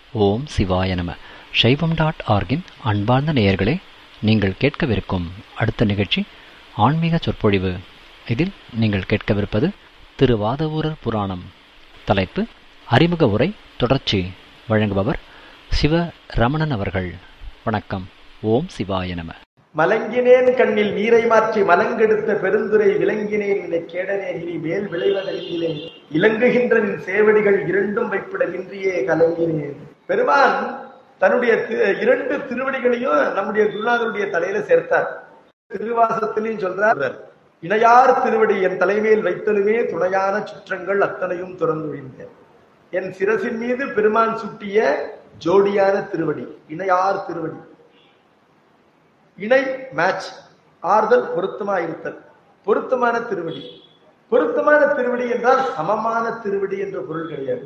ஓம் சிவாய நம சைவம் டாட் ஆர்கின் அன்பார்ந்த நேயர்களே நீங்கள் கேட்கவிருக்கும் அடுத்த நிகழ்ச்சி ஆன்மீக சொற்பொழிவு இதில் நீங்கள் கேட்கவிருப்பது திரு வாதவூரர் புராணம் தலைப்பு அறிமுக உரை தொடர்ச்சி வழங்குபவர் சிவ ரமணன் அவர்கள் வணக்கம் ஓம் சிவாய நம மலங்கினேன் கண்ணில் நீரை மாற்றி மலங்கெடுத்த பெருந்துரை விளங்கினேன் இதை கேடனே இனி மேல் விளைவதறிந்திலேன் இலங்குகின்ற நின் சேவடிகள் இரண்டும் வைப்பிட இன்றியே கலங்கினேன் பெருமான் தன்னுடைய தி- இரண்டு திருவடிகளையும் நம்முடைய குருநாதருடைய தலையில சேர்த்தார் திருவாசத்திலையும் சொல்றார் இணையார் திருவடி என் தலைமையில் வைத்தலுமே துணையான சுற்றங்கள் அத்தனையும் துறந்துழிந்தேன் என் சிரசின் மீது பெருமான் சுட்டிய ஜோடியான திருவடி இணையார் திருவடி இணை மேட்ச் ஆறுதல் பொருத்தமா இருத்தல் பொருத்தமான திருவடி பொருத்தமான திருவடி என்றால் சமமான திருவடி என்ற பொருள் கிடையாது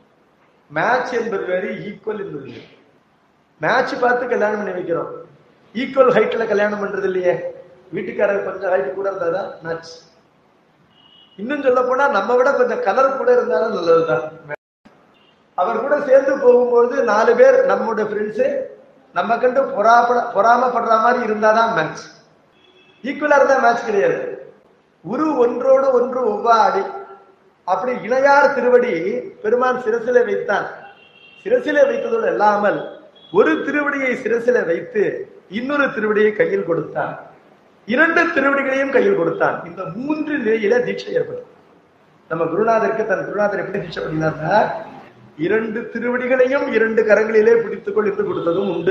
மேட்ச் என்பது வேறு ஈக்குவல் என்பது வேறு மேட்ச் பார்த்து கல்யாணம் பண்ணி வைக்கிறோம் ஈக்குவல் ஹைட்ல கல்யாணம் பண்றது இல்லையே வீட்டுக்காரர் கொஞ்சம் ஹைட் கூட இருந்தாதான் மேட்ச் இன்னும் சொல்ல போனா நம்ம விட கொஞ்சம் கலர் கூட இருந்தாலும் நல்லதுதான் அவர் கூட சேர்ந்து போகும்போது நாலு பேர் நம்முடைய ஃப்ரெண்ட்ஸு நம்ம கண்டு பொறாப்பட பொறாமப்படுற மாதிரி இருந்தாதான் மேட்ச் ஈக்குவலா இருந்தா மேட்ச் கிடையாது உரு ஒன்றோடு ஒன்று ஒவ்வாடி அப்படி இணையார் திருவடி பெருமான் சிரசில வைத்தான் சிரசில வைத்ததோடு அல்லாமல் ஒரு திருவடியை சிரசில வைத்து இன்னொரு திருவடியை கையில் கொடுத்தான் இரண்டு திருவடிகளையும் கையில் கொடுத்தான் இந்த மூன்று நிலையில தீட்சை ஏற்படும் நம்ம குருநாதருக்கு தன் குருநாதர் எப்படி தீட்சை பண்ணினார்னா இரண்டு திருவடிகளையும் இரண்டு கரங்களிலே பிடித்துக்கொள் என்று கொடுத்ததும் உண்டு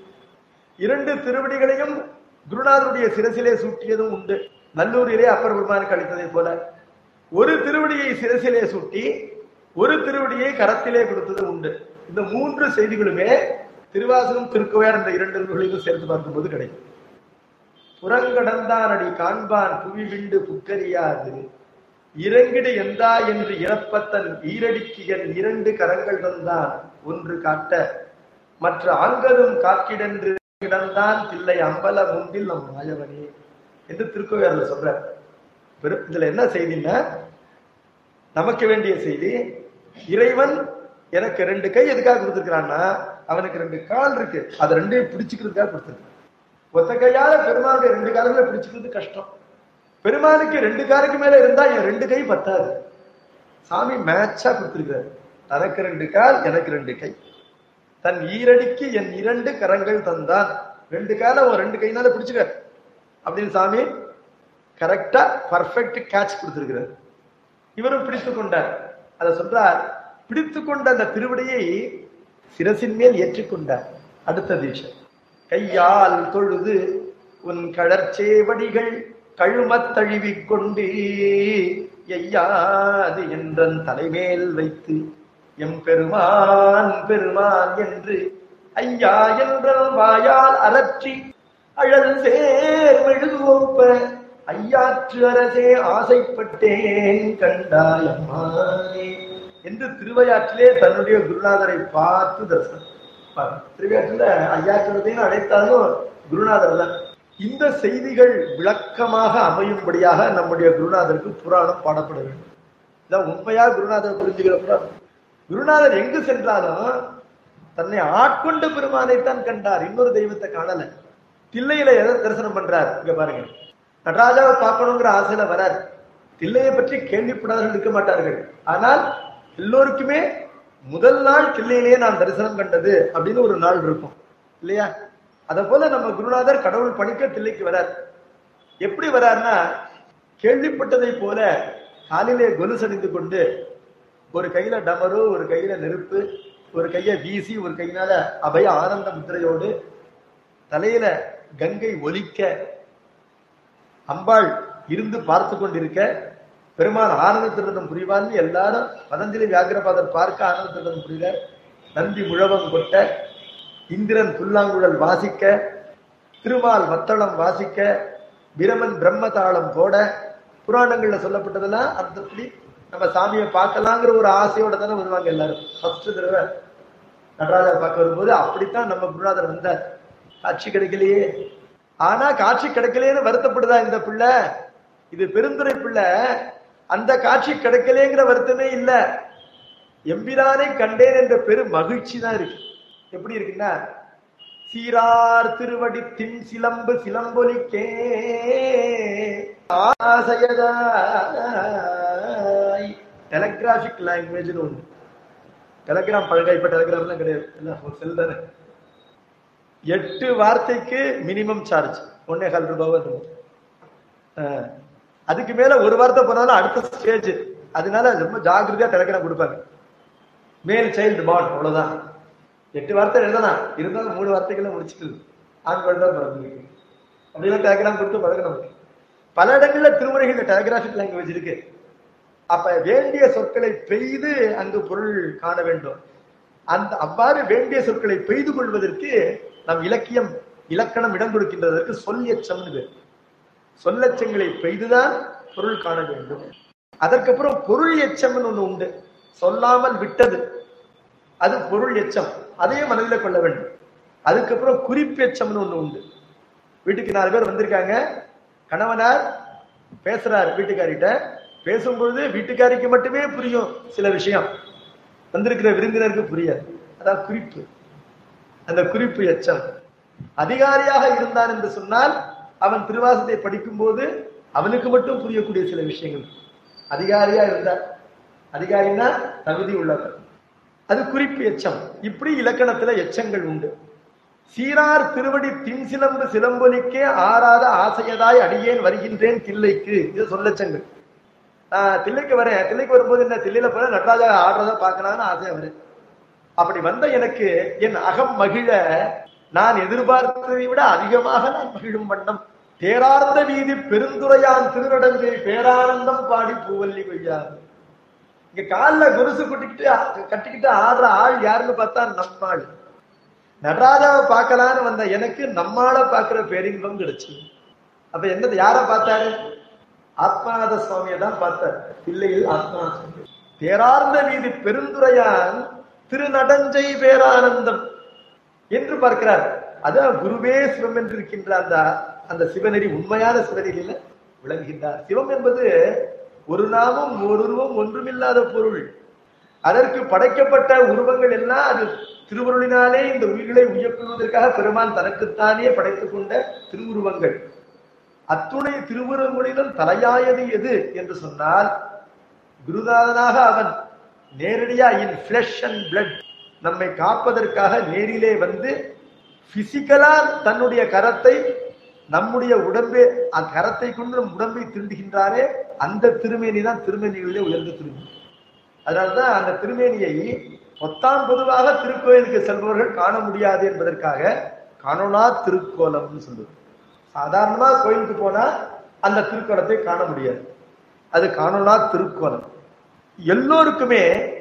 இரண்டு திருவடிகளையும் குருநாதருடைய சிரசிலே சூட்டியதும் உண்டு நல்லூரிலே அப்பர் பெருமானுக்கு அளித்ததை போல ஒரு திருவடியை சிரசிலே சூட்டி ஒரு திருவடியை கரத்திலே கொடுத்ததும் உண்டு இந்த மூன்று செய்திகளுமே திருவாசகம் திருக்குவையார் என்ற இரண்டு நூல்களிலும் சேர்த்து பார்க்கும்போது கிடைக்கும் புறங்கடந்தானடி காண்பான் புவி விண்டு புக்கரியாது இறங்கிடு எந்தா என்று இறப்பத்தன் ஈரடிக்கு என் இரண்டு கரங்கள் தந்தான் ஒன்று காட்ட மற்ற ஆங்கதும் காக்கிடென்று கிடந்தான் தில்லை அம்பல முன்பில் நம் மாயவனே என்று திருக்கோவில சொல்றார் பெரு- இதுல என்ன செய்தின்னா நமக்கு வேண்டிய செய்தி இறைவன் எனக்கு ரெண்டு கை எதுக்காக கொடுத்திருக்கிறான்னா அவனுக்கு ரெண்டு கால் இருக்கு அதை ரெண்டையும் பிடிச்சுக்கிறதுக்காக கொடுத்திருக்கான் ஒத்த கையால பெருமாளுடைய ரெண்டு கால்களை பிடிச்சுக்கிறது கஷ்டம் பெருமானுக்கு ரெண்டு காலுக்கு மேல இருந்தா என் ரெண்டு கை பத்தாது சாமி மேட்சா கொடுத்திருக்காரு தனக்கு ரெண்டு கால் எனக்கு ரெண்டு கை தன் ஈரடிக்கு என் இரண்டு கரங்கள் தந்தான் ரெண்டு காலை ஒரு ரெண்டு கைனால பிடிச்சுக்க அப்படின்னு சாமி கரெக்டா பர்ஃபெக்ட் கேட்ச் கொடுத்திருக்கிறார் இவரும் பிடித்து கொண்டார் அதை சொல்றார் பிடித்து கொண்ட அந்த திருவடியை சிரசின் மேல் ஏற்றுக்கொண்டார் அடுத்த தீட்சை கையால் தொழுது உன் கழற்சேவடிகள் கழுமத் தழுவிக் கொண்டு எய்யாது என்றன் தலைமேல் வைத்து எம் பெருமான் பெருமான் என்று ஐயா என்ற வாயால் அரற்றி அழல் சேர் மெழுகுவப்ப ஐயாற்று அரசே ஆசைப்பட்டேன் கண்டாயம்மானே என்று திருவையாற்றிலே தன்னுடைய குருநாதரை பார்த்து தரிசனம் பாருங்க. திருவையாற்றில ஐயாற்றுறதையும் அழைத்தாலும் குருநாதர் தான் இந்த செய்திகள் விளக்கமாக அமையும்படியாக நம்முடைய குருநாதருக்கு புராணம் பாடப்பட வேண்டும் இதான் உண்மையா குருநாதர் புரிஞ்சுக்கிறப்ப குருநாதர் எங்கு சென்றாலும் தன்னை ஆட்கொண்ட பெருமானைத்தான் கண்டார் இன்னொரு தெய்வத்தை காணல தில்லையில எதை தரிசனம் பண்றார் இங்க பாருங்க நடராஜாவை பார்க்கணுங்கிற ஆசையில வரார் தில்லையை பற்றி கேள்விப்படாதவர்கள் இருக்க மாட்டார்கள் ஆனால் எல்லோருக்குமே முதல் நாள் தில்லையிலேயே நான் தரிசனம் கண்டது அப்படின்னு ஒரு நாள் இருக்கும் இல்லையா அத போல நம்ம குருநாதர் கடவுள் பணிக்க தில்லைக்கு வரார் எப்படி வரார்னா கேள்விப்பட்டதை போல காலிலே கொலுசணிந்து கொண்டு ஒரு கையில டமரு ஒரு கையில நெருப்பு ஒரு கைய வீசி ஒரு கையினால அபய ஆனந்த முத்திரையோடு தலையில கங்கை ஒலிக்க அம்பாள் இருந்து பார்த்து கொண்டிருக்க பெருமாள் ஆனந்த திருடம் புரிவார்னு எல்லாரும் பதஞ்சலி வியாகிரபாதர் பார்க்க ஆனந்த திருடம் புரிகிறார் நந்தி முழவம் கொட்ட இந்திரன் புல்லாங்குழல் வாசிக்க திருமால் மத்தளம் வாசிக்க பிரமன் பிரம்மதாளம் போட குரானங்கள்ல சொல்லப்பட்டதெல்லாம் அந்தப்படி நம்ம சாமியை பார்க்கலாங்கிற ஒரு ஆசையோட தானே வருவாங்க எல்லாரும் ஃபர்ஸ்ட் தடவை நடராஜர் பார்க்க வரும்போது அப்படித்தான் நம்ம குருநாதர் வந்தார் காட்சி கிடைக்கலையே ஆனா காட்சி கிடைக்கலையேன்னு வருத்தப்படுதா இந்த பிள்ளை இது பெருந்துரை பிள்ளை அந்த காட்சி கிடைக்கலேங்கிற வருத்தமே இல்ல எம்பிரானை கண்டேன் என்ற பெரும் மகிழ்ச்சி தான் இருக்கு எப்படி இருக்குன்னா சீரார் திருவடி தின் சிலம்பு சிலம்பொலிக்கே ஆசையதாய் டெலகிராபிக் லாங்குவேஜ்னு ஒண்ணு டெலகிராம் பழக இப்ப டெலகிராம்லாம் கிடையாது எல்லாம் செல் தானே எட்டு வார்த்தைக்கு மினிமம் சார்ஜ் ஒன்னே கால் ரூபாவா இருக்கும் ஆஹ். அதுக்கு மேல ஒரு வார்த்தை போனாலும் அடுத்த ஸ்டேஜ் அதனால ரொம்ப ஜாக்கிரதையா டெலகிராம் கொடுப்பாங்க மேல் சைல்டு பாண்ட் அவ்வளவுதான் எட்டு வார்த்தை எழுதலாம் இருந்தாலும் மூணு வார்த்தைகளை முடிச்சுட்டு ஆண் குழந்தை பிறந்திருக்கு அப்படிலாம் டெலகிராம் கொடுத்து பழகணும் பல இடங்கள்ல திருமுறைகள்ல டெலகிராபிக் லாங்குவேஜ் இருக்கு அப்ப வேண்டிய சொற்களை பெய்து அங்கு பொருள் காண வேண்டும் அந்த அவ்வாறு வேண்டிய சொற்களை பெய்து கொள்வதற்கு நம் இலக்கியம் இலக்கணம் இடம் கொடுக்கின்றதற்கு சொல் எச்சம்னு பேர் சொல்லச்சங்களை பெய்துதான் பொருள் காண வேண்டும் அதற்கப்புறம் பொருள் எச்சம்னு ஒண்ணு உண்டு சொல்லாமல் விட்டது அது பொருள் எச்சம் அதையும் மனதில் கொள்ள வேண்டும் அதுக்கப்புறம் குறிப்பு எச்சம்னு ஒண்ணு உண்டு வீட்டுக்கு நாலு பேர் வந்திருக்காங்க கணவனார் பேசுறார் வீட்டுக்காரிட்ட பேசும்பொழுது வீட்டுக்காரிக்கு மட்டுமே புரியும் சில விஷயம் வந்திருக்கிற விருந்தினருக்கு புரியாது அதான் குறிப்பு அந்த குறிப்பு எச்சம் அதிகாரியாக இருந்தான் என்று சொன்னால் அவன் திருவாசத்தை படிக்கும் போது அவனுக்கு மட்டும் புரியக்கூடிய சில விஷயங்கள் அதிகாரியா இருந்தார் அதிகாரின்னா தகுதி உள்ளவர் அது குறிப்பு எச்சம் இப்படி இலக்கணத்துல எச்சங்கள் உண்டு சீரார் திருவடி தின் சிலம்பு சிலம்பொலிக்கே ஆறாத ஆசையதாய் அடியேன் வருகின்றேன் தில்லைக்கு இது சொல்லச்சங்கள் நான் தில்லைக்கு வரேன் தில்லைக்கு வரும்போது என்ன தில்லையில போன நடராஜா ஆடுறத பார்க்கலாம்னு ஆசையா வரேன் அப்படி வந்த எனக்கு என் அகம் மகிழ நான் எதிர்பார்த்ததை விட அதிகமாக நான் மகிழும் வண்ணம் தேரார்ந்த வீதி பெருந்துரையான் திருநடங்கை பேரானந்தம் பாடி பூவல்லி கொய்யாது இங்க கால்ல கொலுசு குட்டிக்கிட்டு கட்டிக்கிட்டு ஆடுற ஆள் யாருன்னு பார்த்தா நம்மாள் நடராஜாவை பார்க்கலான்னு வந்த எனக்கு நம்மால பார்க்கிற பேரின்பம் கிடைச்சு அப்ப என்னது யார பார்த்தாரு ஆத்மாநாத சுவாமியை தான் பார்த்தார் பிள்ளையில் ஆத்மாநாத சுவாமி பேரார்ந்த வீதி பெருந்துரையான் திருநடஞ்சை பேரானந்தம் என்று பார்க்கிறார் அதான் குருவே சிவம் என்று இருக்கின்ற அந்த அந்த சிவநெறி உண்மையான சிவநெறியில விளங்குகின்றார் சிவம் என்பது ஒரு நாமும் ஓருருவம் ஒன்றுமில்லாத பொருள் அதற்கு படைக்கப்பட்ட உருவங்கள் எல்லாம் அது திருவருளினாலே இந்த உயிர்களை உயர்த்துவதற்காக பெருமான் தனக்குத்தானே படைத்துக் கொண்ட திருவுருவங்கள் அத்துணை திருவுருவங்களிலும் தலையாயது எது என்று சொன்னால் குருநாதனாக அவன் நேரடியா இன் பிளஷ் அண்ட் பிளட் நம்மை காப்பதற்காக நேரிலே வந்து பிசிக்கலா தன்னுடைய கரத்தை நம்முடைய உடம்பே அந்த கரத்தை கொண்டு நம் உடம்பை திருண்டுகின்றாரே அந்த திருமேனி தான் திருமேனிகளிலே உயர்ந்த திருமேனி அதனால்தான் அந்த திருமேனியை பொத்தாம் பொதுவாக திருக்கோயிலுக்கு செல்பவர்கள் காண முடியாது என்பதற்காக காணொனா திருக்கோலம்னு சொல்லுது சாதாரணமா கோயிலுக்கு போனா அந்த திருக்கோலத்தை காண முடியாது அது காணொனா திருக்கோலம் எல்லோருக்குமே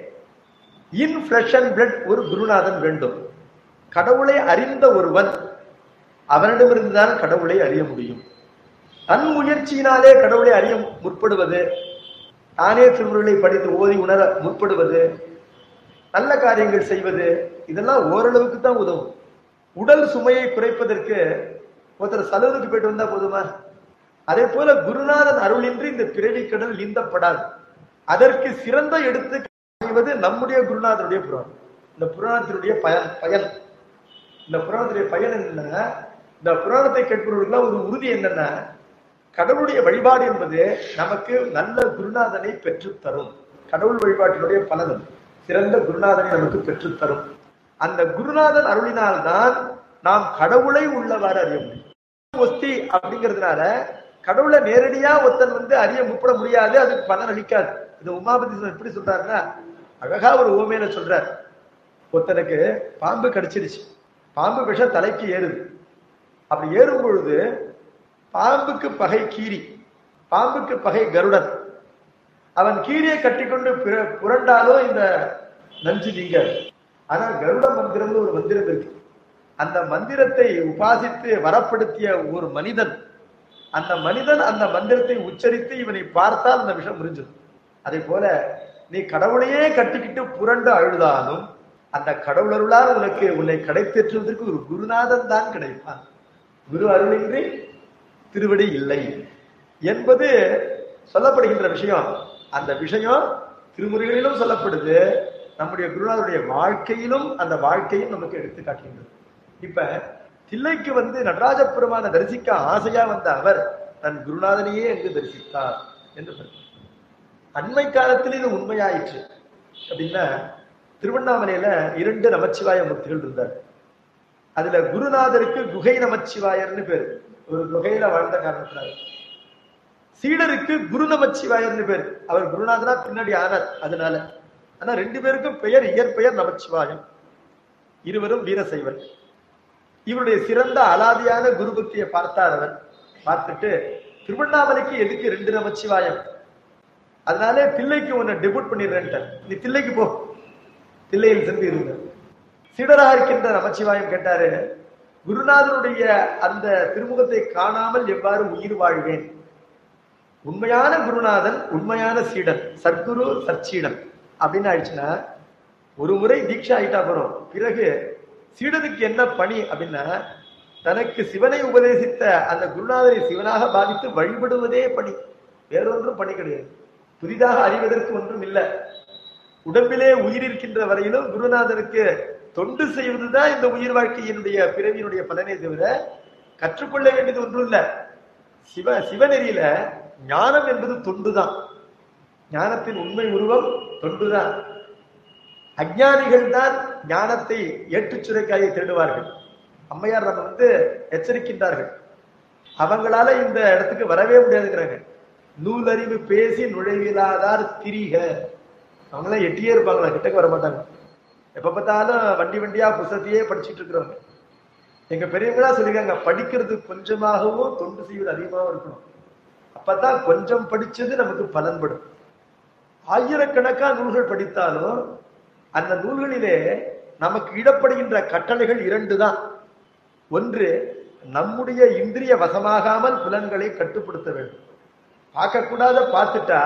இன் பிளஷ் அண்ட் பிளட் ஒரு குருநாதன் வேண்டும் கடவுளை அறிந்த ஒருவன் அவனிடமிருந்துதான் கடவுளை அறிய முடியும் தன் முயற்சியினாலே கடவுளை அறிய முற்படுவது தானே திருமுறைகளை படித்து ஓதி உணர முற்படுவது நல்ல காரியங்கள் செய்வது இதெல்லாம் ஓரளவுக்கு தான் உதவும் உடல் சுமையை குறைப்பதற்கு ஒருத்தர் சலூருக்கு போயிட்டு வந்தா போதுமா அதே போல குருநாதன் அருளின்றி இந்த பிறவி கடல் நீந்தப்படாது அதற்கு சிறந்த எடுத்து செய்வது நம்முடைய குருநாதனுடைய புராணம் இந்த புராணத்தினுடைய பயன் பயன் இந்த புராணத்துடைய பயன் என்னன்னா இந்த புராணத்தை கேட்பவர்களுக்கு ஒரு உறுதி என்னன்னா கடவுளுடைய வழிபாடு என்பது நமக்கு நல்ல குருநாதனை பெற்றுத் தரும் கடவுள் வழிபாட்டினுடைய பலன் அது. சிறந்த குருநாதனை நமக்கு பெற்றுத் தரும் அந்த குருநாதன் அருளினால்தான் நாம் கடவுளை உள்ளவாறு அறிய முடியும் ஒஸ்தி அப்படிங்கிறதுனால கடவுளை நேரடியா ஒருத்தன் வந்து அறிய முற்பட முடியாது அதுக்கு பலன் அளிக்காது இது உமாபதி சுவாமி எப்படி சொல்றாருன்னா அழகா ஒரு ஓமையில சொல்றார் ஒருத்தனுக்கு பாம்பு கடிச்சிருச்சு பாம்பு விஷம் தலைக்கு ஏறுது அப்படி ஏறும் பொழுது பாம்புக்கு பகை கீரி பாம்புக்கு பகை கருடன் அவன் கீரியை கட்டிக்கொண்டு பிற- புரண்டாலும் இந்த நஞ்சு நீங்க ஆனா கருட மந்திரம்னு ஒரு மந்திரம் இருக்கு அந்த மந்திரத்தை உபாசித்து வரப்படுத்திய ஒரு மனிதன் அந்த மனிதன் அந்த மந்திரத்தை உச்சரித்து இவனை பார்த்தால் அந்த விஷம் முறிஞ்சது அதே போல நீ கடவுளையே கட்டிக்கிட்டு புரண்டு அழுதாலும் அந்த கடவுளருளால் உனக்கு உன்னை கடைத்தேற்றுவதற்கு ஒரு குருநாதன் தான் கிடைப்பான் குரு அருளின்றி திருவடி இல்லை என்பது சொல்லப்படுகின்ற விஷயம் அந்த விஷயம் திருமுறைகளிலும் சொல்லப்படுது நம்முடைய குருநாதருடைய வாழ்க்கையிலும் அந்த வாழ்க்கையும் நமக்கு எடுத்து காட்டுகின்றது இப்ப தில்லைக்கு வந்து நடராஜ பெருமான தரிசிக்க ஆசையா வந்த அவர் தன் குருநாதனையே எங்கு தரிசித்தார் என்று சொல்றார். அண்மை காலத்தில் இது உண்மையாயிற்று அப்படின்னா திருவண்ணாமலையில இரண்டு நமச்சிவாய மூர்த்திகள் இருந்தார் அதுல குருநாதருக்கு குகை நமச்சிவாயர்னு பேரு ஒரு குகையில வாழ்ந்த காரணத்தினால சீடருக்கு குரு நமச்சிவாயர்னு பேர் அவர் குருநாதனா பின்னாடி ஆனார் அதனால ஆனா ரெண்டு பேருக்கும் பெயர் இயற்பெயர் நமச்சிவாயம் இருவரும் வீரசைவர் இவருடைய சிறந்த அலாதியான குரு பக்தியை பார்த்தார் அவர் பார்த்துட்டு திருவண்ணாமலைக்கு எதுக்கு ரெண்டு நமச்சிவாயம் அதனால தில்லைக்கு உன்னை டெபுட் பண்ணிடுறேன்ட்டார் நீ தில்லைக்கு போ தில்லையில் சென்று இருங்க சீடராக இருக்கின்ற நமச்சிவாயம் கேட்டாரு குருநாதருடைய அந்த திருமுகத்தை காணாமல் எவ்வாறு உயிர் வாழ்வேன் உண்மையான குருநாதன் உண்மையான சீடன் சத்குரு சச்சீடன் அப்படின்னு ஆயிடுச்சுன்னா ஒரு முறை தீட்சா ஆயிட்டா போறோம் பிறகு சீடனுக்கு என்ன பணி அப்படின்னா தனக்கு சிவனை உபதேசித்த அந்த குருநாதரை சிவனாக பாவித்து வழிபடுவதே பணி வேறொன்றும் பணி கிடையாது புதிதாக அறிவதற்கு ஒன்றும் இல்லை உடம்பிலே உயிர் இருக்கின்ற வரையிலும் குருநாதருக்கு தொண்டு செய்வதுதான் இந்த உயிர் வாழ்க்கையினுடைய பிறவியினுடைய பலனே தவிர கற்றுக்கொள்ள வேண்டியது ஒன்றும் இல்லை சிவ சிவநெறியில ஞானம் என்பது தொண்டுதான் ஞானத்தின் உண்மை உருவம் தொண்டுதான் அஞ்ஞானிகள் தான் ஞானத்தை ஏட்டுச் சுரைக்காயை தேடுவார்கள் அம்மையார் நம்ம வந்து எச்சரிக்கின்றார்கள் அவங்களால இந்த இடத்துக்கு வரவே முடியாதுங்கிறாங்க நூலறிவு பேசி நுழைவிலாதார் திரிக அவங்களாம் எட்டியே இருப்பாங்களா கிட்டக்கு வர மாட்டாங்க எப்ப பார்த்தாலும் வண்டி வண்டியா புத்தகத்தையே படிச்சுட்டு இருக்கிறவங்க எங்க பெரியவங்களா சொல்லிருக்காங்க படிக்கிறது கொஞ்சமாகவும் தொண்டு செய்வது அதிகமாகவும் இருக்கணும் அப்பதான் கொஞ்சம் படிச்சது நமக்கு பலன்படும் ஆயிரக்கணக்கா நூல்கள் படித்தாலும் அந்த நூல்களிலே நமக்கு இடப்படுகின்ற கட்டளைகள் இரண்டு தான் ஒன்று நம்முடைய இந்திரிய வசமாகாமல் புலன்களை கட்டுப்படுத்த வேண்டும் பார்க்கக்கூடாத பார்த்துட்டா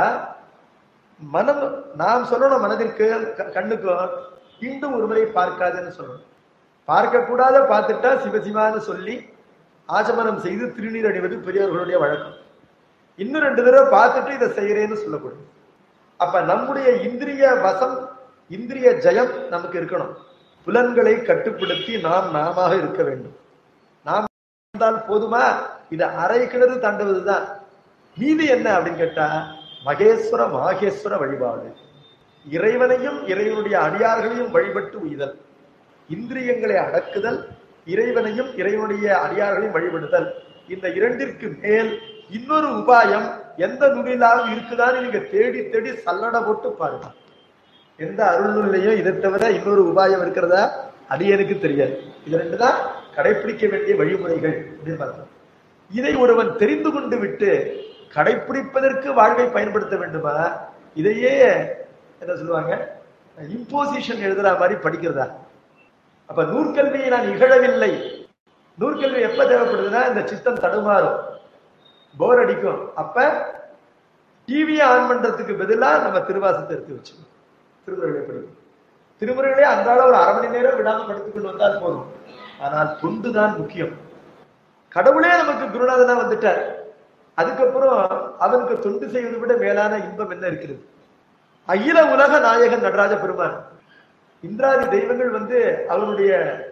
மனம் நாம் சொல்லணும் மனதிற்கு க- கண்ணுக்கும் மீண்டும் ஒரு முறை பார்க்காதுன்னு சொல்லணும் பார்க்கக்கூடாத பார்த்துட்டா சிவசிவான்னு சொல்லி ஆச்சமனம் செய்து திருநீர் அணிவது பெரியவர்களுடைய வழக்கம் இன்னும் ரெண்டு தடவை பார்த்துட்டு இதை செய்யறேன்னு சொல்லக்கூடாது அப்ப நம்முடைய இந்திரிய வசம் இந்திரிய ஜெயம் நமக்கு இருக்கணும் புலன்களை கட்டுப்படுத்தி நாம் நாமாக இருக்க வேண்டும் நாம் இருந்தால் போதுமா இது அரை கிணறு தாண்டுவதுதான் மீதி என்ன அப்படின்னு கேட்டா மகேஸ்வர மாகேஸ்வர வழிபாடு இறைவனையும் இறைவனுடைய அடியார்களையும் வழிபட்டு உய்தல் இந்திரியங்களை அடக்குதல் இறைவனையும் இறைவனுடைய அடியார்களையும் வழிபடுதல் இந்த இரண்டிற்கு மேல் இன்னொரு உபாயம் எந்த நூலிலாவது இருக்குதான்னு நீங்க தேடி தேடி சல்லட போட்டு பாருங்க எந்த அருள் நூல்லையும் இதை தவிர இன்னொரு உபாயம் இருக்கிறதா அடியனுக்கு தெரியாது இது ரெண்டு தான் கடைபிடிக்க வேண்டிய வழிமுறைகள் அப்படின்னு பார்த்தோம் இதை ஒருவன் தெரிந்து கொண்டு விட்டு கடைபிடிப்பதற்கு வாழ்வை பயன்படுத்த வேண்டுமா இதையே என்ன சொல்லுவாங்க இம்போசிஷன் எழுதுற மாதிரி படிக்கிறதா அப்ப நூற்கல்வியை நான் இகழவில்லை நூற்கல்வி எப்ப தேவைப்படுதுன்னா இந்த சித்தம் தடுமாறும் போர் அடிக்கும் அப்ப டிவியை ஆன் பண்றதுக்கு பதிலா நம்ம திருவாசத்தை எடுத்து வச்சுக்கணும் திருமுறைகளை படிக்கும் திருமுறைகளே அன்றாட ஒரு அரை மணி நேரம் விடாம படித்துக்கொண்டு வந்தால் போதும் ஆனால் தொண்டு தான் முக்கியம் கடவுளே நமக்கு குருநாதனா வந்துட்டார் அதுக்கப்புறம் அவனுக்கு தொண்டு செய்வதை விட மேலான இன்பம் என்ன இருக்கிறது அகில உலக நாயகன் நடராஜ பெருமான் இந்திராதி தெய்வங்கள் வந்து அவனுடைய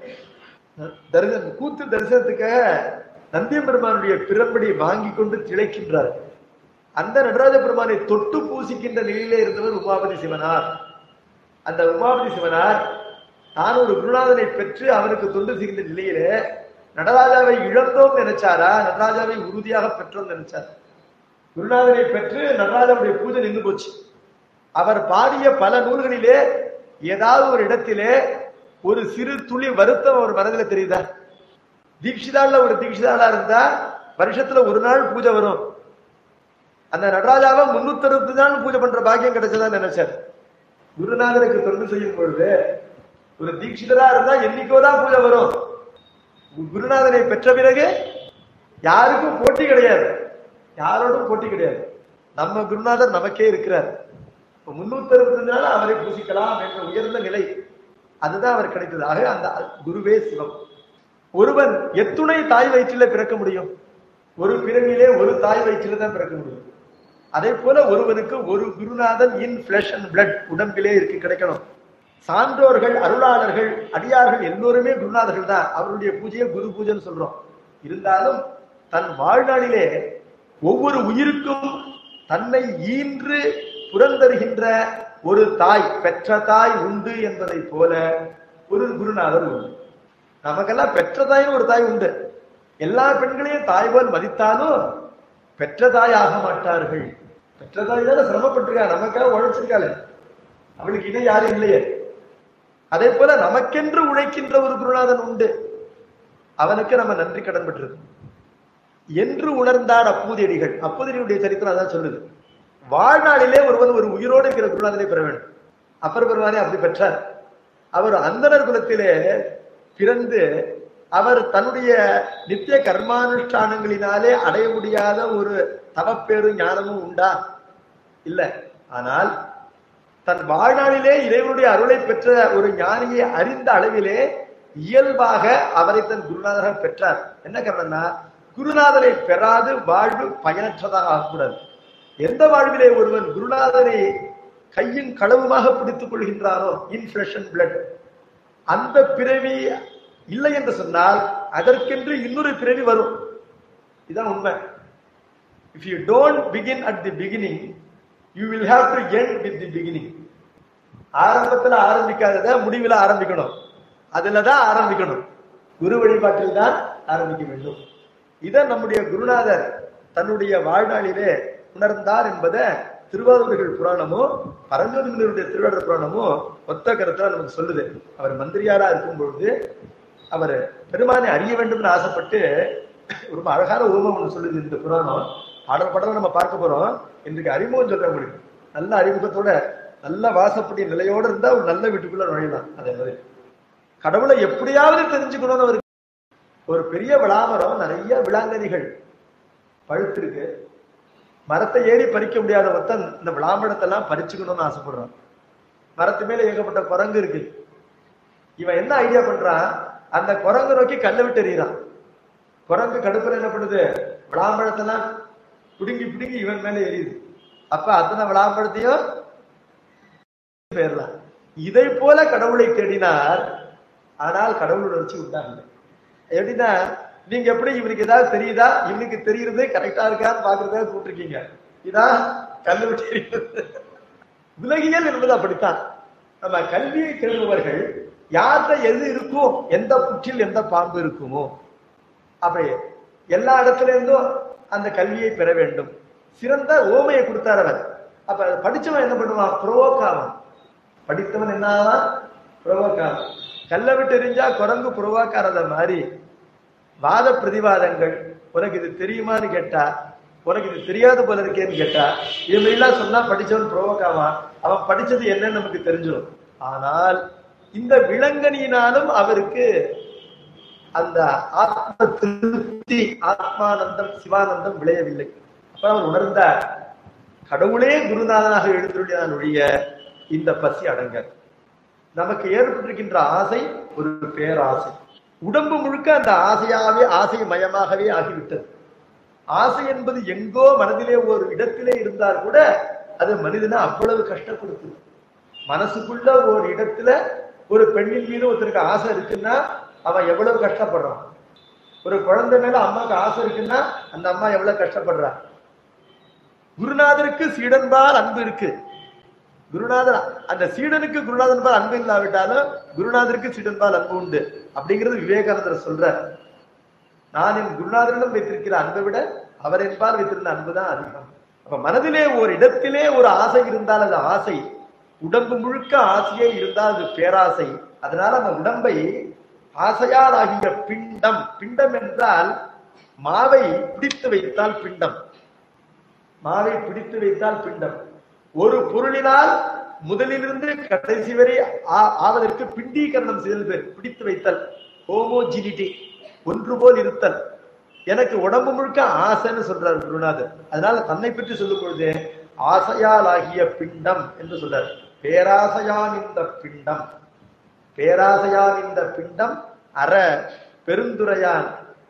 தரிசனம் கூத்து தரிசனத்துக்காக நந்தியம் பெருமானுடைய பிறப்படி வாங்கி கொண்டு திளைக்கின்றார் அந்த நடராஜ பெருமானை தொட்டு பூசிக்கின்ற நிலையிலே இருந்தவர் உமாபதி சிவனார் அந்த உமாபதி சிவனார் நான் ஒரு குருநாதனை பெற்று அவனுக்கு தொண்டு செய்கின்ற நிலையிலே நடராஜாவை இழந்தோம் நினைச்சாரா நடராஜாவை உறுதியாக பெற்றோம் நினைச்சார் குருநாதனை பெற்று நடராஜாவுடைய பூஜை நின்று போச்சு அவர் பாடிய பல நூல்களிலே ஏதாவது ஒரு இடத்திலே ஒரு சிறு துளி வருத்தம் அவர் மனதில் தெரியுதா தீட்சிதால ஒரு தீட்சிதாளா இருந்தா வருஷத்துல ஒரு நாள் பூஜை வரும் அந்த நடராஜாவை முன்னூத்தி அறுபது நாள் பூஜை பண்ற பாக்கியம் கிடைச்சதா நினைச்சார் குருநாதருக்கு தொண்டு செய்யும் பொழுது ஒரு தீட்சிதரா இருந்தா என்னைக்கோதான் பூஜை வரும் குருநாதனை பெற்ற பிறகு யாருக்கும் போட்டி கிடையாது யாரோடும் போட்டி கிடையாது நம்ம குருநாதர் நமக்கே இருக்கிறார் முன்னூத்தி அறுபத்தஞ்சு நாள் அவரை பூசிக்கலாம் என்ற உயர்ந்த நிலை அதுதான் அவர் கிடைத்தது ஆக அந்த குருவே சிவம் ஒருவன் எத்துணை தாய் வயிற்றில பிறக்க முடியும் ஒரு பிறவிலே ஒரு தாய் வயிற்றில தான் பிறக்க முடியும் அதே போல ஒருவனுக்கு ஒரு குருநாதன் இன் பிளஷ் அண்ட் பிளட் உடம்பிலே இருக்கு கிடைக்கணும் சான்றோர்கள் அருளாளர்கள் அடியார்கள் எல்லோருமே குருநாதர்கள் தான் அவருடைய பூஜையை குரு பூஜைன்னு சொல்றோம் இருந்தாலும் தன் வாழ்நாளிலே ஒவ்வொரு உயிருக்கும் தன்னை ஈன்று புறந்தருகின்ற ஒரு தாய் பெற்ற தாய் உண்டு என்பதை போல ஒரு குருநாதர் உண்டு நமக்கெல்லாம் பெற்ற தாய்னு ஒரு தாய் உண்டு எல்லா பெண்களையும் தாய் போல் மதித்தாலும் பெற்ற தாய் ஆக மாட்டார்கள் பெற்ற தாய் தானே சிரமப்பட்டிருக்கா நமக்காக உழைச்சிருக்காளே அவளுக்கு இணை யாரும் இல்லையே அதே போல நமக்கென்று உழைக்கின்ற ஒரு குருநாதன் உண்டு அவனுக்கு நம்ம நன்றி கடன் பெற்றிருக்கோம் என்று உணர்ந்தான் அப்பூதியடிகள் அப்பூதியடிகளுடைய சரித்திரம் அதான் சொல்லுது வாழ்நாளிலே ஒருவன் ஒரு உயிரோடு இருக்கிற குருநாதனை பெற வேண்டும் அப்பர் பெருமானே அப்படி பெற்றார் அவர் அந்தனர் குலத்திலே பிறந்து அவர் தன்னுடைய நித்திய கர்மானுஷ்டானங்களினாலே அடைய முடியாத ஒரு தவப்பேரும் ஞானமும் உண்டா இல்ல ஆனால் தன் வாழ்நாளிலே இறைவனுடைய அருளை பெற்ற ஒரு ஞானியை அறிந்த அளவிலே இயல்பாக அவரை தன் குருநாதராக பெற்றார் என்ன காரணம்னா குருநாதரை பெறாது வாழ்வு பயனற்றதாக ஆகக்கூடாது எந்த வாழ்விலே ஒருவன் குருநாதரை கையும் களவுமாக பிடித்துக் கொள்கின்றானோ இன் ஃபிளஷ் அண்ட் பிளட் அந்த பிறவி இல்லை என்று சொன்னால் அதற்கென்று இன்னொரு பிறவி வரும் இதுதான் உண்மை if you don't begin at the beginning you will have to end with the beginning ஆரம்பத்துல ஆரம்பிக்காதத முடிவில் ஆரம்பிக்கணும் அதுல தான் ஆரம்பிக்கணும் குரு வழிபாட்டில் தான் ஆரம்பிக்க வேண்டும் இதை நம்முடைய குருநாதர் தன்னுடைய வாழ்நாளிலே உணர்ந்தார் என்பதை திருவாரூர்கள் புராணமும் பரஞ்சோதிகளுடைய திருவாரூர் புராணமும் ஒத்த கருத்தா நமக்கு சொல்லுது அவர் மந்திரியாரா இருக்கும் பொழுது அவர் பெருமானை அறிய வேண்டும்னு ஆசைப்பட்டு ரொம்ப அழகான உருவம் ஒன்று சொல்லுது இந்த புராணம் பாடல் பாடல நம்ம பார்க்க போறோம் இன்றைக்கு அறிமுகம் சொல்றேன் உங்களுக்கு நல்ல அறிமுகத்தோட நல்ல வாசப்படி நிலையோட இருந்தா ஒரு நல்ல வீட்டுக்குள்ள நுழையலாம் அதே மாதிரி கடவுளை எப்படியாவது தெரிஞ்சுக்கணும்னு அவருக்கு ஒரு பெரிய விளாமரம் நிறைய விளாங்கனிகள் பழுத்திருக்கு மரத்தை ஏறி பறிக்க முடியாத ஒருத்தன் இந்த விளாம்பழத்தெல்லாம் பறிச்சுக்கணும்னு ஆசைப்படுறான் மரத்து மேல ஏகப்பட்ட குரங்கு இருக்கு இவன் என்ன ஐடியா பண்றான் அந்த குரங்கு நோக்கி கல்லை விட்டு எறிகிறான் குரங்கு கடுப்புல என்ன பண்ணுது விளாம்பழத்தெல்லாம் பிடுங்கி பிடுங்கி இவன் மேல எரியுது அப்ப அத்தனை விளாம்பழத்தையும் போயிடலாம் இதை போல கடவுளை தேடினார் ஆனால் கடவுள் உணர்ச்சி உண்டாகல எப்படின்னா நீங்க எப்படி இவனுக்கு ஏதாவது தெரியுதா இவனுக்கு தெரியுறது கரெக்டா இருக்கான்னு பாக்குறதா கூப்பிட்டுருக்கீங்க இதான் கல்லு விட்டு எறிகிறது. உலகியல் என்பது அப்படித்தான் நம்ம கல்வியை தேடுபவர்கள் யார்கிட்ட எது இருக்கும் எந்த புற்றில் எந்த பாம்பு இருக்குமோ அப்படி எல்லா இடத்துல இருந்தும் அந்த கல்வியை பெற வேண்டும் சிறந்த ஓமையை கொடுத்தார் அவர் அப்ப அதை படிச்சவன் என்ன பண்ணுவான் புரோவோக்காவன் படித்தவன் என்ன ஆவான் புரோவோக்காவன் கல்லை விட்டு எரிஞ்சா குரங்கு புரோவோக்காரத மாதிரி வாத பிரதிவாதங்கள் உனக்கு இது தெரியுமான்னு கேட்டா உனக்கு இது தெரியாது போல இருக்கேன்னு கேட்டா இது மாதிரிலாம் சொன்னா படிச்சவன் புரோவோக்காவான் அவன் படிச்சது என்னன்னு நமக்கு தெரிஞ்சிடும் ஆனால் இந்த விலங்கனியினாலும் அவருக்கு அந்த ஆத்ம திருப்தி ஆத்மானந்தம் சிவானந்தம் விளையவில்லை அப்ப அவர் உணர்ந்தார் கடவுளே குருநாதனாக எழுந்துள்ளான் ஒழிய இந்த பசி அடங்க நமக்கு ஏற்பட்டிருக்கின்ற ஆசை ஒரு பேராசை உடம்பு முழுக்க அந்த ஆசையாவே ஆசை மயமாகவே ஆகிவிட்டது ஆசை என்பது எங்கோ மனதிலே ஒரு இடத்திலே இருந்தால் கூட அது மனிதனை அவ்வளவு கஷ்டப்படுத்துது மனசுக்குள்ள ஒரு இடத்துல ஒரு பெண்ணின் மீது ஒருத்தருக்கு ஆசை இருக்குன்னா அவன் எவ்வளவு கஷ்டப்படுறான் ஒரு குழந்தை மேல அம்மாவுக்கு ஆசை இருக்குன்னா அந்த அம்மா எவ்வளவு கஷ்டப்படுறா குருநாதருக்கு சீடன்பால் அன்பு இருக்கு குருநாதர் அந்த சீடனுக்கு குருநாதன் பால் அன்பு இல்லாவிட்டாலும் குருநாதருக்கு சீடன்பால் அன்பு உண்டு அப்படிங்கிறது விவேகானந்தர் சொல்றார் நான் என் குருநாதரிடம் வைத்திருக்கிற அன்பை விட அவர் என்பால் வைத்திருந்த அன்பு தான் அதிகம் அப்ப மனதிலே ஒரு இடத்திலே ஒரு ஆசை இருந்தால் அது ஆசை உடம்பு முழுக்க ஆசையே இருந்தால் அது பேராசை அதனால அந்த உடம்பை ஆசையால் ஆகிய பிண்டம் பிண்டம் என்றால் மாவை பிடித்து வைத்தால் பிண்டம் மாவை பிடித்து வைத்தால் பிண்டம் ஒரு பொருளினால் முதலிலிருந்து கடைசி வரை ஆ- ஆவதற்கு பிண்டீகரணம் செய்தல் பேர் பிடித்து வைத்தல் ஹோமோஜினிட்டி ஒன்று போல் இருத்தல் எனக்கு உடம்பு முழுக்க ஆசைன்னு சொல்றார் குருநாதர் அதனால தன்னை பற்றி சொல்லும் பொழுது ஆசையால் ஆகிய பிண்டம் என்று சொல்றார் பேராசையான் இந்த பிண்டம் பேராசையான் இந்த பிண்டம் அற பெருந்துரையான்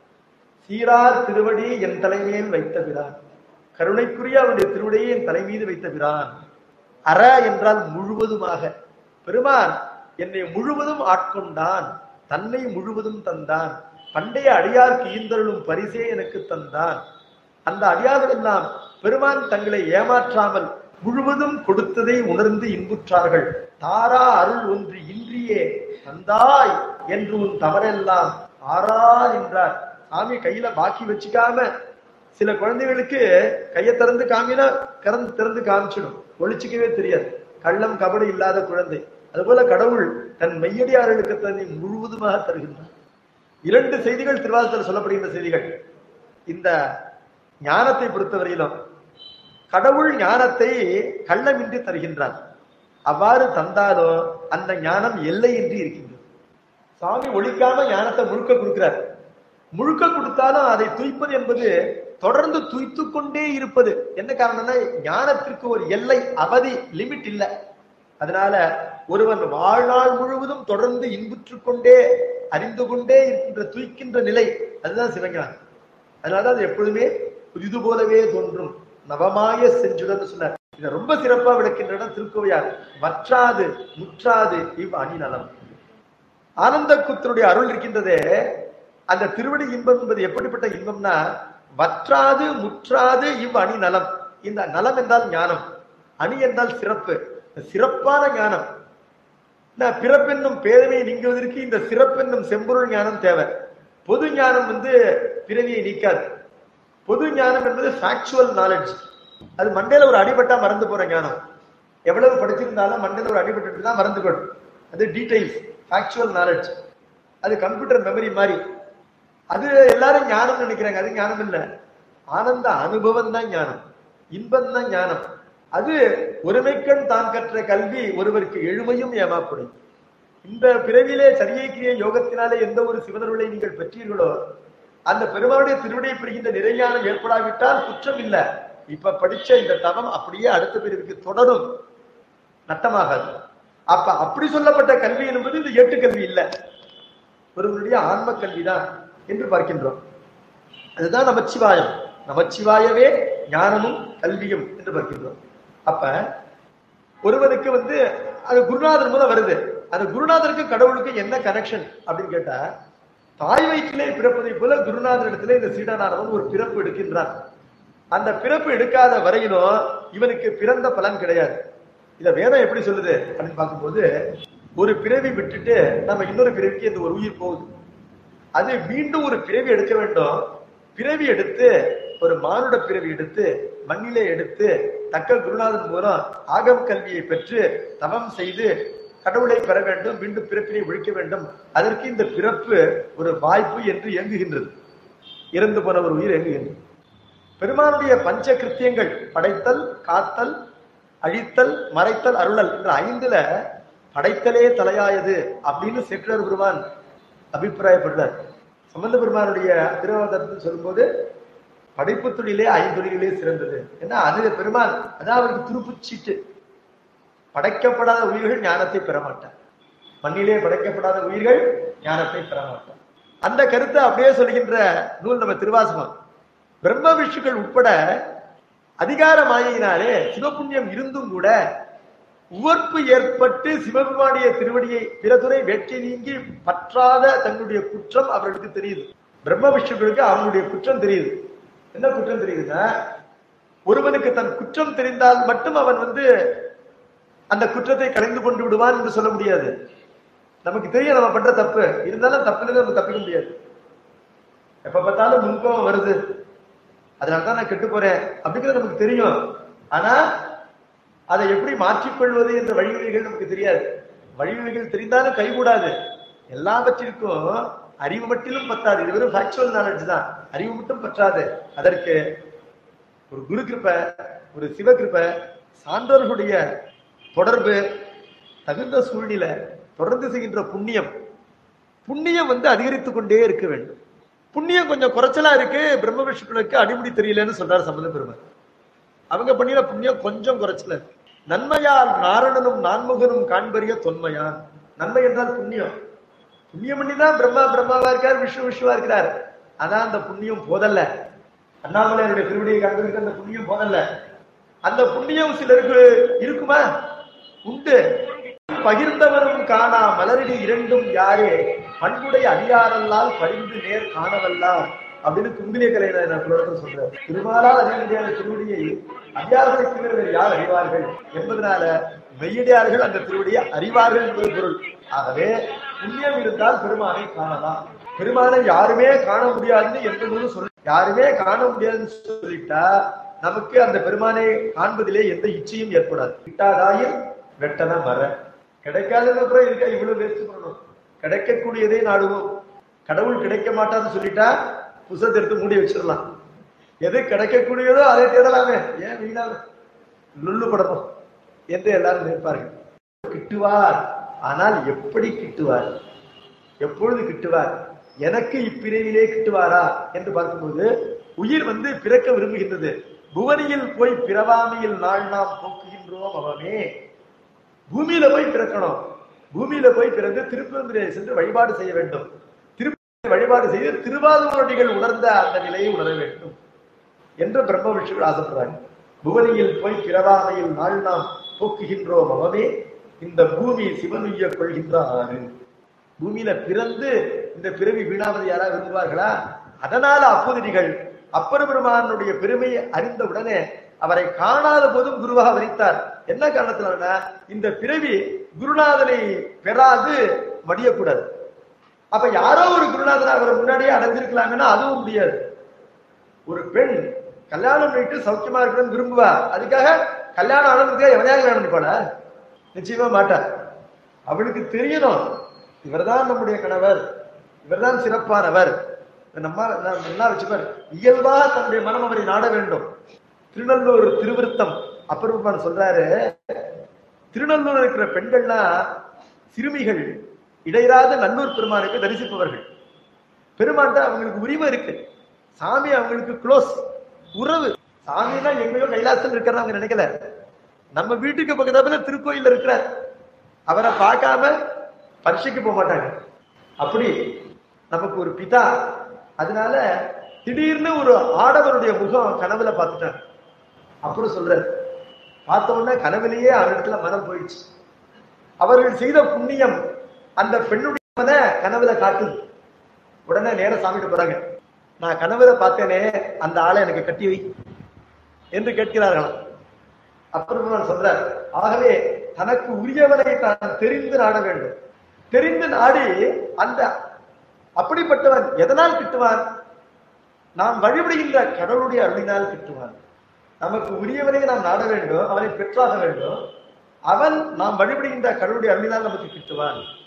சீரார் திருவடி என் தலைமையில் வைத்த பிரான் கருணைக்குரிய அவருடைய திருவடியை என் தலை மீது வைத்த பிரான் அற என்றால் முழுவதுமாக பெருமான் என்னை முழுவதும் ஆட்கொண்டான் தன்னை முழுவதும் தந்தான் பண்டைய அடியார்க்கு ஈந்தருளும் பரிசே எனக்கு தந்தான் அந்த அடியார்கள் எல்லாம் பெருமான் தங்களை ஏமாற்றாமல் முழுவதும் கொடுத்ததை உணர்ந்து இன்புற்றார்கள் தாரா அருள் ஒன்று இன்றியே தந்தாய் என்று உன் தவறெல்லாம் ஆறா என்றார் சாமி கையில பாக்கி வச்சுக்காம சில குழந்தைகளுக்கு கையை திறந்து காமினா கறந்து திறந்து காமிச்சிடும் ஒழிச்சுக்கவே தெரியாது கள்ளம் கபடி இல்லாத குழந்தை அதுபோல கடவுள் தன் மெய்யடியார்களுக்கு தன்னை முழுவதுமாக தருகின்றார் இரண்டு செய்திகள் திருவாசத்தில் சொல்லப்படுகின்ற செய்திகள் இந்த ஞானத்தை பொறுத்தவரையிலும் கடவுள் ஞானத்தை கள்ளமின்றி தருகின்றார் அவ்வாறு தந்தாலும் அந்த ஞானம் எல்லையின்றி இருக்கின்றது சாமி ஒழிக்காம ஞானத்தை முழுக்க கொடுக்கிறார் முழுக்க கொடுத்தாலும் அதை துய்ப்பது என்பது தொடர்ந்து துய்த்து கொண்டே இருப்பது என்ன காரணம்னா ஞானத்திற்கு ஒரு எல்லை அவதி லிமிட் இல்லை அதனால ஒருவன் வாழ்நாள் முழுவதும் தொடர்ந்து இன்புற்று கொண்டே அறிந்து கொண்டே இருக்கின்ற துய்க்கின்ற நிலை அதுதான் சிவஞானம் அதனால அது எப்பொழுதுமே புதிது போலவே தோன்றும் நவமாய செஞ்சுடன் சொன்னார் இதை ரொம்ப சிறப்பா விளக்கின்ற இடம் திருக்கோவையார் வற்றாது முற்றாது இவ் அணி நலம் ஆனந்த குத்தருடைய அருள் இருக்கின்றதே அந்த திருவடி இன்பம் என்பது எப்படிப்பட்ட இன்பம்னா வற்றாது முற்றாது இவ் அணி நலம் இந்த நலம் என்றால் ஞானம் அணி என்றால் சிறப்பு சிறப்பான ஞானம் பிறப்பென்னும் பேதமையை நீங்குவதற்கு இந்த சிறப்பென்னும் செம்பொருள் ஞானம் தேவை பொது ஞானம் வந்து பிறவியை நீக்காது பொது ஞானம் என்பது ஃபேக்சுவல் நாலேஜ் அது மண்டையில ஒரு அடிபட்டா மறந்து போற ஞானம் எவ்வளவு படிச்சிருந்தாலும் மண்டையில ஒரு அடிபட்டு தான் மறந்து போடும் அது டீடைல்ஸ் ஃபேக்சுவல் நாலேஜ் அது கம்ப்யூட்டர் மெமரி மாதிரி அது எல்லாரும் ஞானம் நினைக்கிறாங்க அது ஞானம் இல்ல ஆனந்த அனுபவம் தான் ஞானம் இன்பம் தான் ஞானம் அது ஒருமைக்கண் தான் கற்ற கல்வி ஒருவருக்கு எழுமையும் ஏமாப்படும் இந்த பிறவிலே சரியை கிரிய யோகத்தினாலே எந்த ஒரு சிவனருளை நீங்கள் பெற்றீர்களோ அந்த பெருமாளுடைய திருவிடையை பெறுகின்ற நிறைஞானம் ஏற்படாவிட்டால் குற்றம் இல்லை இப்ப படிச்ச இந்த தவம் அப்படியே அடுத்த பிரிவுக்கு தொடரும் நட்டமாகாது அப்ப அப்படி சொல்லப்பட்ட கல்வி என்பது இந்த ஏட்டு கல்வி இல்லை ஒருவருடைய ஆன்ம கல்விதான் என்று பார்க்கின்றோம் அதுதான் நமச்சிவாயம் நமச்சிவாயவே ஞானமும் கல்வியும் என்று பார்க்கின்றோம் அப்ப ஒருவனுக்கு வந்து அது குருநாதர் மூலம் வருது அந்த குருநாதருக்கு கடவுளுக்கு என்ன கனெக்ஷன் அப்படின்னு கேட்டா தாய் வயிற்றிலே பிறப்பதை போல குருநாதர் இடத்துல இந்த சீடனானவன் ஒரு பிறப்பு எடுக்கின்றான் அந்த பிறப்பு எடுக்காத வரையிலும் இவனுக்கு பிறந்த பலன் கிடையாது இத வேதம் எப்படி சொல்லுது அப்படின்னு பார்க்கும்போது ஒரு பிறவி விட்டுட்டு நம்ம இன்னொரு பிறவிக்கு இந்த ஒரு உயிர் போகுது அது மீண்டும் ஒரு பிறவி எடுக்க வேண்டும் பிறவி எடுத்து ஒரு மானுட பிறவி எடுத்து மண்ணிலே எடுத்து தக்க குருநாதன் மூலம் ஆகம கல்வியை பெற்று தவம் செய்து கடவுளை பெற வேண்டும் மீண்டும் பிறப்பினை ஒழிக்க வேண்டும் அதற்கு இந்த பிறப்பு ஒரு வாய்ப்பு என்று இயங்குகின்றது இறந்து போன ஒரு உயிர் இயங்குகின்றது பெருமானுடைய பஞ்ச கிருத்தியங்கள் படைத்தல் காத்தல் அழித்தல் மறைத்தல் அருளல் என்ற ஐந்துல படைத்தலே தலையாயது அப்படின்னு செற்றர் பெருமான் அபிப்பிராயப்படுறார் சம்பந்த பெருமானுடைய திருவாதத்தில் சொல்லும்போது படைப்பு தொழிலே ஐந்தொழிலே சிறந்தது ஏன்னா அது பெருமான் அதான் அவருக்கு துருப்புச்சீட்டு படைக்கப்படாத உயிர்கள் ஞானத்தை பெற மாட்டார் மண்ணிலே படைக்கப்படாத உயிர்கள் ஞானத்தை பெற மாட்டார் அந்த கருத்தை அப்படியே சொல்கின்ற நூல் நம்ம திருவாசகம் பிரம்ம விஷ்ணுக்கள் உட்பட அதிகார மாயினாலே சிவபுண்ணியம் இருந்தும் கூட உவர்ப்பு ஏற்பட்டு சிவபெருமானிய திருவடியை பிறதுரை வெற்றி நீங்கி பற்றாத தங்களுடைய குற்றம் அவர்களுக்கு தெரியுது பிரம்ம விஷ்ணுக்களுக்கு அவங்களுடைய குற்றம் தெரியுது என்ன குற்றம் தெரியுதுன்னா ஒருவனுக்கு தன் குற்றம் தெரிந்தால் மட்டும் அவன் வந்து அந்த குற்றத்தை கலைந்து கொண்டு விடுவான் என்று சொல்ல முடியாது நமக்கு தெரியும் நம்ம பண்ற தப்பு இருந்தாலும் தப்புல நம்ம தப்பிக்க முடியாது எப்ப பார்த்தாலும் முன்கோபம் வருது அதனாலதான் நான் கெட்டு போறேன் அப்படிங்கிறது நமக்கு தெரியும் ஆனா அதை எப்படி மாற்றிக்கொள்வது என்ற வழிவகைகள் நமக்கு தெரியாது வழிவகைகள் தெரிந்தாலும் கைகூடாது எல்லாவற்றிற்கும் அறிவு மட்டிலும் பத்தாது இது வெறும் ஃபேக்சுவல் நாலேஜ் தான் அறிவு மட்டும் பற்றாது அதற்கு ஒரு குரு கிருப்ப ஒரு சிவ கிருப்ப சான்றோர்களுடைய தொடர்பு தகுந்த சூழ்நிலை தொடர்ந்து செய்கின்ற புண்ணியம் புண்ணியம் வந்து அதிகரித்துக் கொண்டே இருக்க வேண்டும் புண்ணியம் கொஞ்சம் குறைச்சலா இருக்கு பிரம்ம விஷ்ணுக்களுக்கு அடிமுடி தெரியலன்னு சொல்றாரு சம்பந்த பெருமாள் அவங்க பண்ணின புண்ணியம் கொஞ்சம் குறைச்சல இருக்கு நன்மையால் நாரணனும் நான்முகனும் காண்பறிய தொன்மையான் நன்மை என்றால் புண்ணியம் புண்ணியம் பண்ணி தான் பிரம்மா பிரம்மாவா இருக்கார் விஷ்ணு விஷ்ணுவா இருக்கிறார் அதான் அந்த புண்ணியம் போதல்ல அண்ணாமலையாருடைய திருவடியை காண்பதற்கு அந்த புண்ணியம் போதல்ல அந்த புண்ணியம் சிலருக்கு இருக்குமா உண்டு பகிர்ந்தவரும் காணா மலரடி இரண்டும் யாரே பண்புடைய அடியாரல்லால் பரிந்து நேர் காணவல்லார் அப்படின்னு கும்பிலிய கலையில புலவர்கள் சொல்றார் திருமாலால் அறிய முடியாத திருவடியை அடியார்களை தவிர வேறு யார் அறிவார்கள் என்பதனால மெய்யடியார்கள் அந்த திருவடியை அறிவார்கள் என்பது பொருள் ஆகவே புண்ணியம் இருந்தால் பெருமானை காணலாம் பெருமானை யாருமே காண முடியாதுன்னு எந்த நூலும் சொல்ல யாருமே காண முடியாதுன்னு சொல்லிட்டா நமக்கு அந்த பெருமானை காண்பதிலே எந்த இச்சையும் ஏற்படாது கிட்டாதாயில் வெட்டன மர கிடைக்காதது அப்புறம் இருக்க இவ்வளவு வேஸ்ட் பண்ணணும் கிடைக்கக்கூடியதே நாடுவோம் கடவுள் கிடைக்க மாட்டான்னு சொல்லிட்டா புத்தகத்தை எடுத்து மூடி வச்சிடலாம் எது கிடைக்கக்கூடியதோ அதை தேடலாமே ஏன் வீணாக லுள்ளு படணும் என்று எல்லாரும் நினைப்பார்கள் கிட்டுவார் ஆனால் எப்படி கிட்டுவார் எப்பொழுது கிட்டுவார் எனக்கு இப்பிரிவிலே கிட்டுவாரா என்று பார்க்கும்போது உயிர் வந்து பிறக்க விரும்புகின்றது புவனியில் போய் பிறவாமையில் நாள் நாம் போக்குகின்றோம் அவமே பூமியில போய் பிறக்கணும் பூமியில போய் பிறந்து திருப்பெருந்துரை சென்று வழிபாடு செய்ய வேண்டும் திருப்பதி வழிபாடு செய்து திருவாதூரடிகள் உணர்ந்த அந்த நிலையை உணர வேண்டும் என்று பிரம்ம விஷ்ணுகள் ஆசைப்படுறாங்க புவனியில் போய் பிறவாமையில் நாள் நாம் போக்குகின்றோம் அவமே இந்த பூமி சிவனுய்ய கொள்கின்ற ஆறு பூமியில பிறந்து இந்த பிறவி வீணாவது யாராவது விரும்புவார்களா அதனால அப்போதிகள் அப்பர் பெருமானுடைய பெருமையை அறிந்த உடனே அவரை காணாத போதும் குருவாக வரித்தார் என்ன காரணத்தினால இந்த பிறவி குருநாதனை பெறாது மடியக்கூடாது அப்ப யாரோ ஒரு குருநாதனை அவர் முன்னாடியே அடைஞ்சிருக்கலாங்கன்னா அதுவும் முடியாது ஒரு பெண் கல்யாணம் பண்ணிட்டு சௌக்கியமா இருக்கணும்னு விரும்புவா அதுக்காக கல்யாணம் ஆனதுக்காக எவனையாக கல்யாணம் பண்ணிப்பாளா நிச்சயமா மாட்டார் அவளுக்கு தெரியணும் இவர்தான் நம்முடைய கணவர் இவர்தான் சிறப்பானவர் நம்ம என்ன வச்சுப்பார் இயல்பா தன்னுடைய மனம் அவரை நாட வேண்டும் திருநல்லூர் திருவிருத்தம் அப்பருமான் சொல்றாரு திருநல்லூர் இருக்கிற பெண்கள்னா சிறுமிகள் இடையராத நல்லூர் பெருமானுக்கு தரிசிப்பவர்கள் பெருமான் அவங்களுக்கு உரிமை இருக்கு சாமி அவங்களுக்கு க்ளோஸ் உறவு சாமினா எங்கேயோ கைலாசம் இருக்கிற அவங்க நினைக்கல நம்ம வீட்டுக்கு பக்கத்துல திருக்கோயில் இருக்கிறார் அவரை பார்க்காம பரீட்சைக்கு போக மாட்டாங்க அப்படி நமக்கு ஒரு பிதா அதனால திடீர்னு ஒரு ஆடவருடைய முகம் கனவுல பார்த்துட்டாங்க அப்புறம் சொல்ற பார்த்த உடனே கனவுலயே அவரிடத்துல மனம் போயிடுச்சு அவர்கள் செய்த புண்ணியம் அந்த பெண்ணுடைய கனவுல காட்டுது உடனே நேர சாமிட்டு போறாங்க நான் கனவுல பார்த்தேனே அந்த ஆளை எனக்கு கட்டி வை என்று கேட்கிறார்களாம் அப்புறம் சொல்றார் ஆகவே தனக்கு உரியவனை தான் தெரிந்து நாட வேண்டும் தெரிந்து நாடி அந்த அப்படிப்பட்டவன் எதனால் கிட்டுவான் நாம் வழிபடுகின்ற கடவுளுடைய அருளினால் கிட்டுவான் நமக்கு உரியவனை நாம் நாட வேண்டும் அவனை பெற்றாக வேண்டும் அவன் நாம் வழிபடுகின்ற கடவுளுடைய அருளினால் நமக்கு கிட்டுவான்